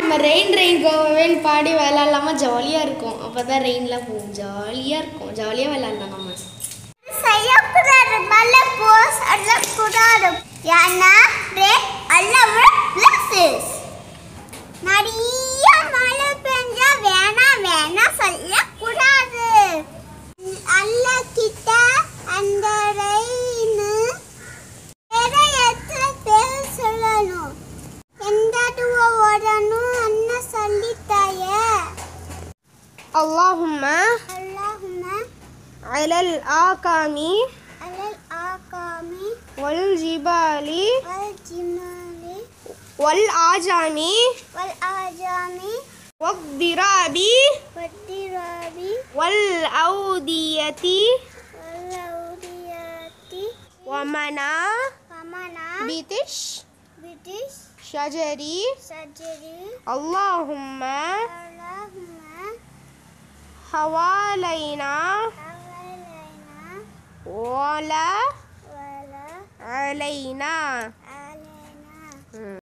நம்ம rain rain கோவேன்னு பாடி விளையாடலாமா ஜாலியாக இருக்கும் அப்போ தான் ரெயினில் போகும் ஜாலியாக இருக்கும் ஜாலியாக விளையாடலாம் நம்ம செய்யக்கூடாது மழை போஸ் அள்ளக்கூடாது ஏன்னா பிரேக் அல்லவ பிளஸஸ் நிறைய மழை பெஞ்சா வேணாம் வேணாம் சொல்லக்கூடாது அல்ல கிட்ட அந்த ரெயின் வேற எத்தனை பேர் சொல்லணும் எந்த துவா ஓடணும் அண்ணன் சொல்லித்தாயே اللهم அல்லாஹும்ம على الآكام அலல் ஆகாமி والجبال والجمال والآجام والآجام والضراب والدراب والأودية والأوديات ومنى ومنع بتش بدش شجر شجر اللهم اللهم حوالينا حوالينا ولا ولا علينا علينا